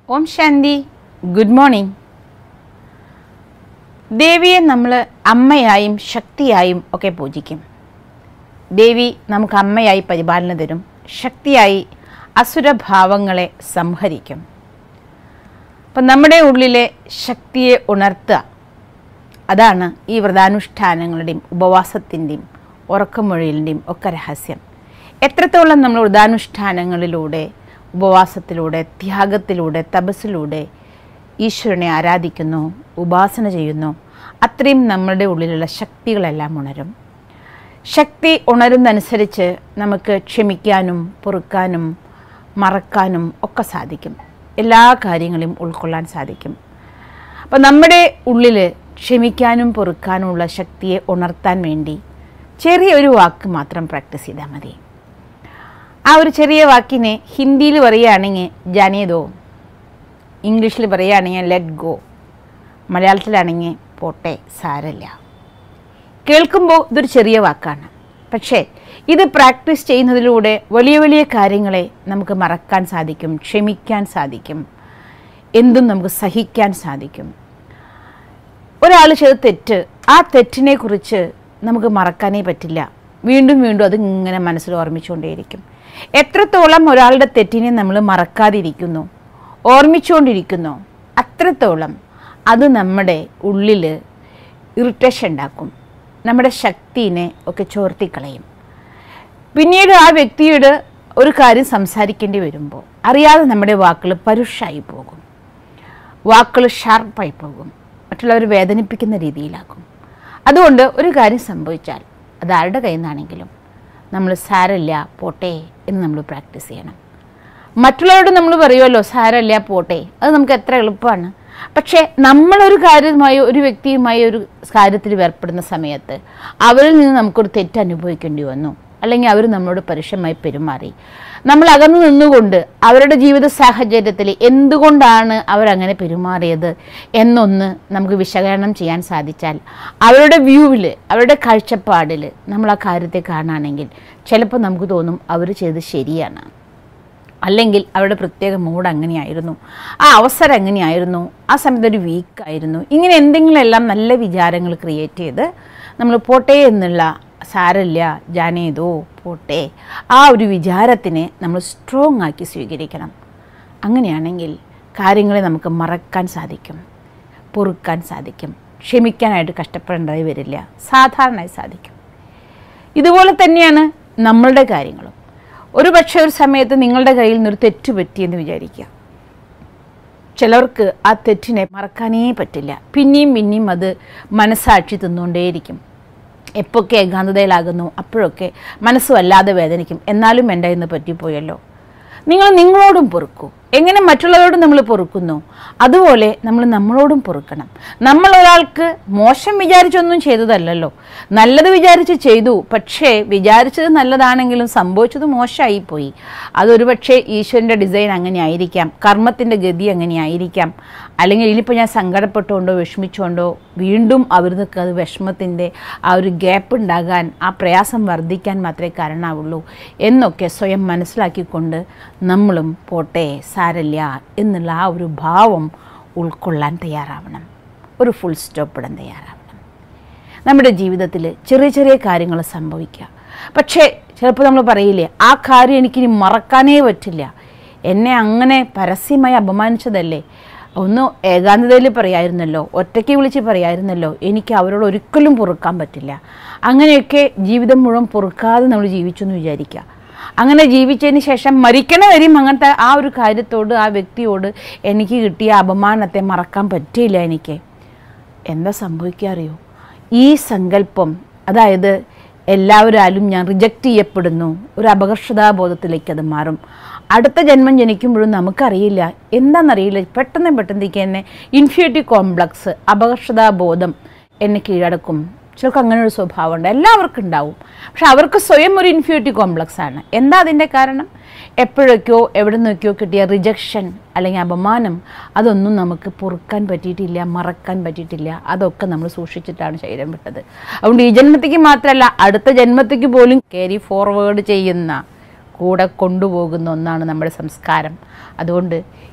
ഓം ശാന്തി good morning ദേവിയെ നമ്മൾ അമ്മയായും ശക്തിയായും ഒക്കെ പൂജിക്കും ദേവി നമുക്ക് അമ്മയായി പരിപാലന തരും ശക്തിയായി അസുരഭാവങ്ങളെ സംഹരിക്കും അപ്പം നമ്മുടെ ഉള്ളിലെ ശക്തിയെ ഉണർത്തുക അതാണ് ഈ വ്രതാനുഷ്ഠാനങ്ങളുടെയും ഉപവാസത്തിൻ്റെയും ഉറക്കമൊഴിലിൻ്റെയും ഒക്കെ രഹസ്യം എത്രത്തോളം നമ്മൾ വ്രതാനുഷ്ഠാനങ്ങളിലൂടെ ഉപവാസത്തിലൂടെ ത്യാഗത്തിലൂടെ തപസ്സിലൂടെ ഈശ്വരനെ ആരാധിക്കുന്നു ഉപാസന ചെയ്യുന്നു അത്രയും നമ്മളുടെ ഉള്ളിലുള്ള ശക്തികളെല്ലാം ഉണരും ശക്തി ഉണരുന്നതനുസരിച്ച് നമുക്ക് ക്ഷമിക്കാനും പൊറുക്കാനും മറക്കാനും ഒക്കെ സാധിക്കും എല്ലാ കാര്യങ്ങളും ഉൾക്കൊള്ളാൻ സാധിക്കും അപ്പം നമ്മുടെ ഉള്ളിൽ ക്ഷമിക്കാനും പൊറുക്കാനുമുള്ള ശക്തിയെ ഉണർത്താൻ വേണ്ടി ചെറിയൊരു വാക്ക് മാത്രം പ്രാക്ടീസ് ചെയ്താൽ മതി ആ ഒരു ചെറിയ വാക്കിനെ ഹിന്ദിയിൽ പറയുകയാണെങ്കിൽ ജാനേതോ ഇംഗ്ലീഷിൽ പറയുകയാണെങ്കിൽ ലെറ്റ് ഗോ മലയാളത്തിലാണെങ്കിൽ പോട്ടെ സാരല്ല കേൾക്കുമ്പോൾ ഇതൊരു ചെറിയ വാക്കാണ് പക്ഷേ ഇത് പ്രാക്ടീസ് ചെയ്യുന്നതിലൂടെ വലിയ വലിയ കാര്യങ്ങളെ നമുക്ക് മറക്കാൻ സാധിക്കും ക്ഷമിക്കാൻ സാധിക്കും എന്തും നമുക്ക് സഹിക്കാൻ സാധിക്കും ഒരാൾ ചെയ്ത തെറ്റ് ആ തെറ്റിനെ കുറിച്ച് നമുക്ക് മറക്കാനേ പറ്റില്ല വീണ്ടും വീണ്ടും അത് ഇങ്ങനെ മനസ്സിൽ ഓർമ്മിച്ചുകൊണ്ടേയിരിക്കും എത്രത്തോളം ഒരാളുടെ തെറ്റിനെ നമ്മൾ മറക്കാതിരിക്കുന്നു ഓർമ്മിച്ചുകൊണ്ടിരിക്കുന്നു അത്രത്തോളം അത് നമ്മുടെ ഉള്ളിൽ ഇറിറ്റേഷൻ ഉണ്ടാക്കും നമ്മുടെ ശക്തിനെ ഒക്കെ ചോർത്തിക്കളയും പിന്നീട് ആ വ്യക്തിയോട് ഒരു കാര്യം സംസാരിക്കേണ്ടി വരുമ്പോൾ അറിയാതെ നമ്മുടെ വാക്കുകൾ പരുഷായി പോകും വാക്കുകൾ ഷാർപ്പായി പോകും മറ്റുള്ളവർ വേദനിപ്പിക്കുന്ന രീതിയിലാക്കും അതുകൊണ്ട് ഒരു കാര്യം സംഭവിച്ചാൽ അത് ആരുടെ കയ്യിൽ നിന്നാണെങ്കിലും നമ്മൾ സാരല്ല പോട്ടെ എന്ന് നമ്മൾ പ്രാക്ടീസ് ചെയ്യണം മറ്റുള്ളവരോട് നമ്മൾ പറയുമല്ലോ സാരല്ല പോട്ടെ അത് നമുക്ക് എത്ര എളുപ്പമാണ് പക്ഷേ നമ്മളൊരു കാര്യവുമായി ഒരു വ്യക്തിയുമായി ഒരു കാര്യത്തിൽ ഏർപ്പെടുന്ന സമയത്ത് അവരിൽ നിന്ന് നമുക്കൊരു തെറ്റ് അനുഭവിക്കേണ്ടി വന്നു അല്ലെങ്കിൽ അവർ നമ്മളോട് പരുഷമായി പെരുമാറി നമ്മൾ അകന്നു നിന്നുകൊണ്ട് അവരുടെ ജീവിത സാഹചര്യത്തിൽ എന്തുകൊണ്ടാണ് അവരങ്ങനെ പെരുമാറിയത് എന്നൊന്ന് നമുക്ക് വിശകലനം ചെയ്യാൻ സാധിച്ചാൽ അവരുടെ വ്യൂവിൽ അവരുടെ കാഴ്ചപ്പാടിൽ നമ്മൾ ആ കാര്യത്തെ കാണുകയാണെങ്കിൽ ചിലപ്പോൾ നമുക്ക് തോന്നും അവർ ചെയ്ത് ശരിയാണ് അല്ലെങ്കിൽ അവരുടെ പ്രത്യേക മൂഡ് അങ്ങനെയായിരുന്നു ആ അവസരം എങ്ങനെയായിരുന്നു ആ സമയത്ത് ഒരു വീക്കായിരുന്നു ഇങ്ങനെ എന്തെങ്കിലും എല്ലാം നല്ല വിചാരങ്ങൾ ക്രിയേറ്റ് ചെയ്ത് നമ്മൾ പോട്ടെ എന്നുള്ള സാരല്ല ജാനേതോ പോട്ടെ ആ ഒരു വിചാരത്തിനെ നമ്മൾ സ്ട്രോങ് ആക്കി സ്വീകരിക്കണം അങ്ങനെയാണെങ്കിൽ കാര്യങ്ങളെ നമുക്ക് മറക്കാൻ സാധിക്കും പൊറുക്കാൻ സാധിക്കും ക്ഷമിക്കാനായിട്ട് കഷ്ടപ്പെടേണ്ടതായി വരില്ല സാധാരണയായി സാധിക്കും ഇതുപോലെ തന്നെയാണ് നമ്മളുടെ കാര്യങ്ങളും ഒരു പക്ഷേ ഒരു സമയത്ത് നിങ്ങളുടെ കയ്യിൽ നിന്നൊരു തെറ്റ് പറ്റിയെന്ന് വിചാരിക്കുക ചിലർക്ക് ആ തെറ്റിനെ മറക്കാനേ പറ്റില്ല പിന്നെയും പിന്നെയും അത് മനസ്സാക്ഷി തിന്നുകൊണ്ടേയിരിക്കും എപ്പോഴൊക്കെ ഏകാന്തതയിലാകുന്നു അപ്പോഴൊക്കെ മനസ്സ് വല്ലാതെ വേദനിക്കും എന്നാലും എൻ്റെ ഇന്ന് പറ്റിപ്പോയല്ലോ നിങ്ങൾ നിങ്ങളോടും പൊറുക്കൂ എങ്ങനെ മറ്റുള്ളവരോടും നമ്മൾ പൊറുക്കുന്നു അതുപോലെ നമ്മൾ നമ്മളോടും പൊറുക്കണം നമ്മൾ ഒരാൾക്ക് മോശം വിചാരിച്ചൊന്നും ചെയ്തതല്ലല്ലോ നല്ലത് വിചാരിച്ച് ചെയ്തു പക്ഷേ വിചാരിച്ചത് നല്ലതാണെങ്കിലും സംഭവിച്ചത് മോശമായി പോയി അതൊരു പക്ഷേ ഈശ്വരൻ്റെ ഡിസൈൻ അങ്ങനെ ആയിരിക്കാം കർമ്മത്തിൻ്റെ ഗതി അങ്ങനെ ആയിരിക്കാം അല്ലെങ്കിൽ ഇനിയിപ്പോൾ ഞാൻ സങ്കടപ്പെട്ടുകൊണ്ടോ വിഷമിച്ചുകൊണ്ടോ വീണ്ടും അവർക്ക് അത് വിഷമത്തിൻ്റെ ആ ഒരു ഗ്യാപ്പ് ഉണ്ടാകാൻ ആ പ്രയാസം വർദ്ധിക്കാൻ മാത്രമേ കാരണമാവുള്ളൂ എന്നൊക്കെ സ്വയം മനസ്സിലാക്കിക്കൊണ്ട് നമ്മളും പോട്ടെ സാരല്ല എന്നുള്ള ആ ഒരു ഭാവം ഉൾക്കൊള്ളാൻ തയ്യാറാവണം ഒരു ഫുൾ സ്റ്റോപ്പ് ഇടാൻ തയ്യാറാവണം നമ്മുടെ ജീവിതത്തിൽ ചെറിയ ചെറിയ കാര്യങ്ങൾ സംഭവിക്കുക പക്ഷേ ചിലപ്പോൾ നമ്മൾ പറയില്ലേ ആ കാര്യം എനിക്കിനി മറക്കാനേ പറ്റില്ല എന്നെ അങ്ങനെ പരസ്യമായി അപമാനിച്ചതല്ലേ ഒന്ന് ഏകാന്തതയിൽ പറയായിരുന്നല്ലോ ഒറ്റയ്ക്ക് വിളിച്ച് പറയായിരുന്നല്ലോ എനിക്ക് അവരോട് ഒരിക്കലും പൊറുക്കാൻ പറ്റില്ല അങ്ങനെയൊക്കെ ജീവിതം മുഴുവൻ പൊറുക്കാതെ നമ്മൾ ജീവിച്ചു എന്ന് വിചാരിക്കുക അങ്ങനെ ജീവിച്ചതിന് ശേഷം മരിക്കണ വരെയും അങ്ങനത്തെ ആ ഒരു കാര്യത്തോട് ആ വ്യക്തിയോട് എനിക്ക് കിട്ടിയ അപമാനത്തെ മറക്കാൻ പറ്റിയില്ല എനിക്ക് എന്താ സംഭവിക്കുക അറിയോ ഈ സങ്കല്പം അതായത് എല്ലാവരാലും ഞാൻ റിജക്റ്റ് ചെയ്യപ്പെടുന്നു ഒരു അപകർഷതാബോധത്തിലേക്ക് അത് മാറും അടുത്ത ജന്മം ജനിക്കുമ്പോഴും നമുക്കറിയില്ല എന്താണെന്നറിയില്ല പെട്ടെന്ന് പെട്ടെന്നേക്ക് എന്നെ ഇൻഫ്യൂരിറ്റി കോംപ്ലക്സ് അപകർഷതാബോധം എന്നെ കീഴടക്കും ചിലർക്ക് അങ്ങനെ ഒരു സ്വഭാവമുണ്ട് എല്ലാവർക്കും ഉണ്ടാവും പക്ഷെ അവർക്ക് സ്വയം ഒരു ഇൻഫ്യൂരിറ്റി കോംപ്ലക്സ് ആണ് എന്താ അതിൻ്റെ കാരണം എപ്പോഴൊക്കെയോ എവിടെ നിന്നൊക്കെയോ കിട്ടിയ റിജക്ഷൻ അല്ലെങ്കിൽ അപമാനം അതൊന്നും നമുക്ക് പൊറുക്കാൻ പറ്റിയിട്ടില്ല മറക്കാൻ പറ്റിയിട്ടില്ല അതൊക്കെ നമ്മൾ സൂക്ഷിച്ചിട്ടാണ് ശരീരം വിട്ടത് അതുകൊണ്ട് ഈ ജന്മത്തേക്ക് മാത്രമല്ല അടുത്ത ജന്മത്തേക്ക് പോലും ക്യാരി ഫോർവേഡ് ചെയ്യുന്ന കൂടെ കൊണ്ടുപോകുന്ന ഒന്നാണ് നമ്മുടെ സംസ്കാരം അതുകൊണ്ട്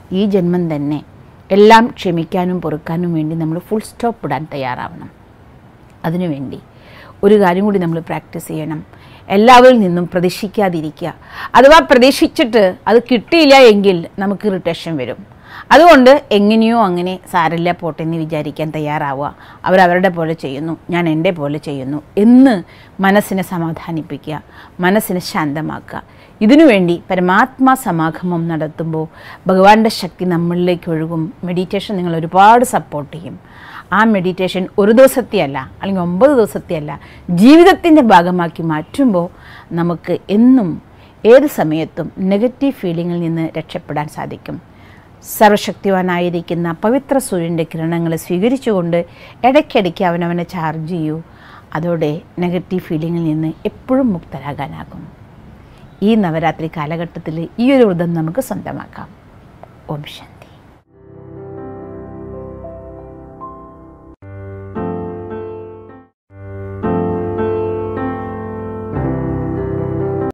ഈ ജന്മം തന്നെ എല്ലാം ക്ഷമിക്കാനും പൊറുക്കാനും വേണ്ടി നമ്മൾ ഫുൾ സ്റ്റോപ്പ് ഇടാൻ തയ്യാറാവണം അതിനുവേണ്ടി ഒരു കാര്യം കൂടി നമ്മൾ പ്രാക്ടീസ് ചെയ്യണം എല്ലാവരിൽ നിന്നും പ്രതീക്ഷിക്കാതിരിക്കുക അഥവാ പ്രതീക്ഷിച്ചിട്ട് അത് കിട്ടിയില്ല എങ്കിൽ നമുക്ക് ഇറിറ്റേഷൻ വരും അതുകൊണ്ട് എങ്ങനെയോ അങ്ങനെ സാരില്ല പോട്ടെ എന്ന് വിചാരിക്കാൻ തയ്യാറാവുക അവരവരുടെ പോലെ ചെയ്യുന്നു ഞാൻ എൻ്റെ പോലെ ചെയ്യുന്നു എന്ന് മനസ്സിനെ സമാധാനിപ്പിക്കുക മനസ്സിനെ ശാന്തമാക്കുക ഇതിനുവേണ്ടി പരമാത്മാ സമാഗമം നടത്തുമ്പോൾ ഭഗവാന്റെ ശക്തി നമ്മളിലേക്ക് ഒഴുകും മെഡിറ്റേഷൻ നിങ്ങൾ ഒരുപാട് സപ്പോർട്ട് ചെയ്യും ആ മെഡിറ്റേഷൻ ഒരു ദിവസത്തെ അല്ല അല്ലെങ്കിൽ ഒമ്പത് ദിവസത്തെ അല്ല ജീവിതത്തിൻ്റെ ഭാഗമാക്കി മാറ്റുമ്പോൾ നമുക്ക് എന്നും ഏത് സമയത്തും നെഗറ്റീവ് ഫീലിങ്ങിൽ നിന്ന് രക്ഷപ്പെടാൻ സാധിക്കും സർവശക്തിവാനായിരിക്കുന്ന പവിത്ര സൂര്യൻ്റെ കിരണങ്ങളെ സ്വീകരിച്ചുകൊണ്ട് ഇടയ്ക്കിടയ്ക്ക് അവനവനെ ചാർജ് ചെയ്യൂ അതോടെ നെഗറ്റീവ് ഫീലിങ്ങിൽ നിന്ന് എപ്പോഴും മുക്തരാകാനാകും ഈ നവരാത്രി കാലഘട്ടത്തിൽ ഈ ഒരു വ്രതം നമുക്ക് സ്വന്തമാക്കാം ഓം ശാന്തി